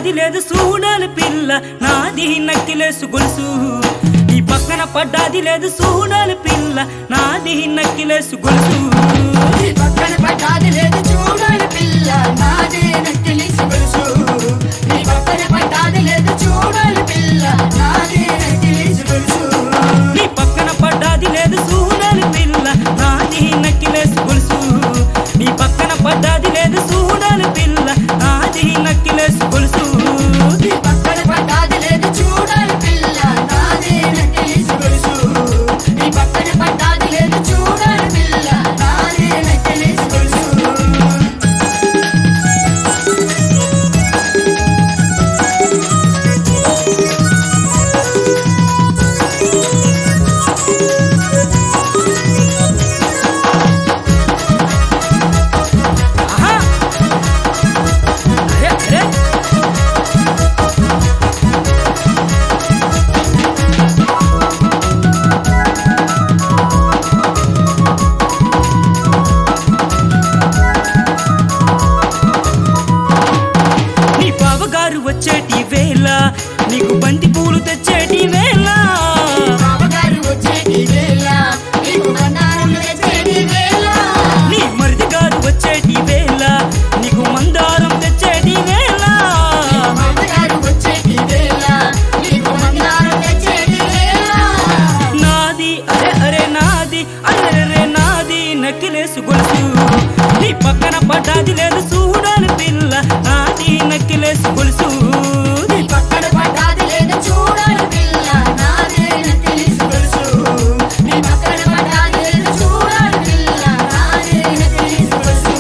పడ్డాది లేదు చూడాలి పిల్ల నాది నక్కిలేసు గొలుసు నీ పక్కన పడ్డాది లేదు చూడాలి పిల్ల నాది నక్కిలేసు గొలుసు నీ పక్కన పడ్డాది లేదు చూడాలి పిల్ల నాదే నక్కిలిసి గొలుసు నీ పక్కన పడ్డాది లేదు చూడాలి పిల్ల నాదే నక్కిలిసి గొలుసు నీ పక్కన పడ్డాది లేదు చూడాలి పిల్ల నాది నక్కిలేసు గొలుసు నీ పక్కన పడ్డాది లేదు చూడాలి పిల్ల నాది నక్కిలేసు గొలుసు నీ పక్కన పడ్డాది లేదు చూడాలి పిల్ల నాదే నక్కిలిసి గొలుసు నీ పక్కన పడ్డాది లేదు చూడాలి పిల్ల నాదే నక్కిలిసి గొలుసు ఆహా! అరే అరే నీ బావగారు వచ్చేటి వేళ నీకు బంతి పూలు తెచ్చేటి వేళ బావగారు వచ్చేటి వేళ నీకు బంగారం తెచ్చేటి వేళ నీ మరిది గారు వచ్చేటి వేళ నీకు మందారం తెచ్చేటి వేళ బావగారు వచ్చేటి వేళ నీకు బంగారం తెచ్చేటి వేళ నాది అరే అరే నాది అరే అరే నాది నక్కిలేసు గొలుసు నీ పక్కన పడ్డాది లేదు చూడాలి పిల్ల నాది నక్కిలేసు గొలుసు నీ పక్కన పడ్డాది లేదు చూడాలి పిల్ల నాదే నక్కిలిసి గొలుసు నీ పక్కన పడ్డాది లేదు చూడాలి పిల్ల నాదే నక్కిలిసి గొలుసు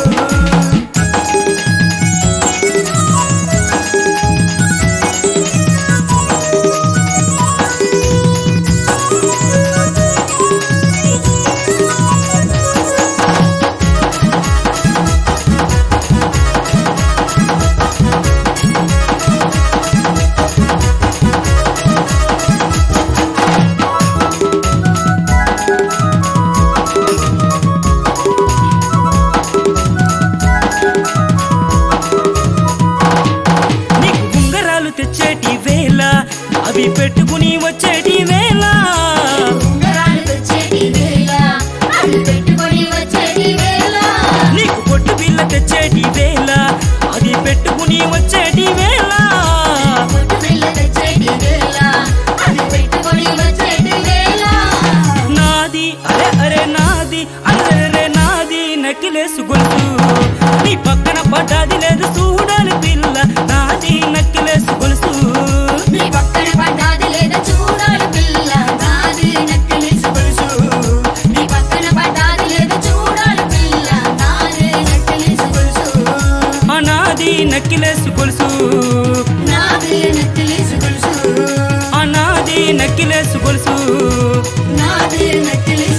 నీకు ఉంగరాలు తెచ్చేటి వేళ అవి పెట్టుకుని వచ్చేటి వేళ ఉంగరాలు తెచ్చేటి వేళ అవి పెట్టుకొని వచ్చేటి వేళ నీకు పొట్టు బిల్ల తెచ్చేటి వేళ అది పెట్టుకుని వచ్చేటి వేళ పొట్టు బిళ్ళ తెచ్చేటి వేళ అవి పెట్టుకొని వచ్చేటి వేళ నాది అరే అరే నాది అరే అరే నాది నక్కిలేసు గొలుసు నీ పక్కన పడ్డాది లేదు చూడాలి పిల్ల నాది నక్కిలేసు గొలుసు నీ పక్కన పడ్డాది లేదా చూడాలి పిల్ల నాది నక్కిలిసి గొలుసు నీ పక్కన పడ్డాది లేదా చూడాలి పిల్ల నాది నక్కిలిసి గొలుసు ఆ నాది నక్కిలేసు గొలుసు నాది నక్కిలిసి గొలుసు ఆ నాది నక్కిలేసు గొలుసు నాది నక్కిలిసి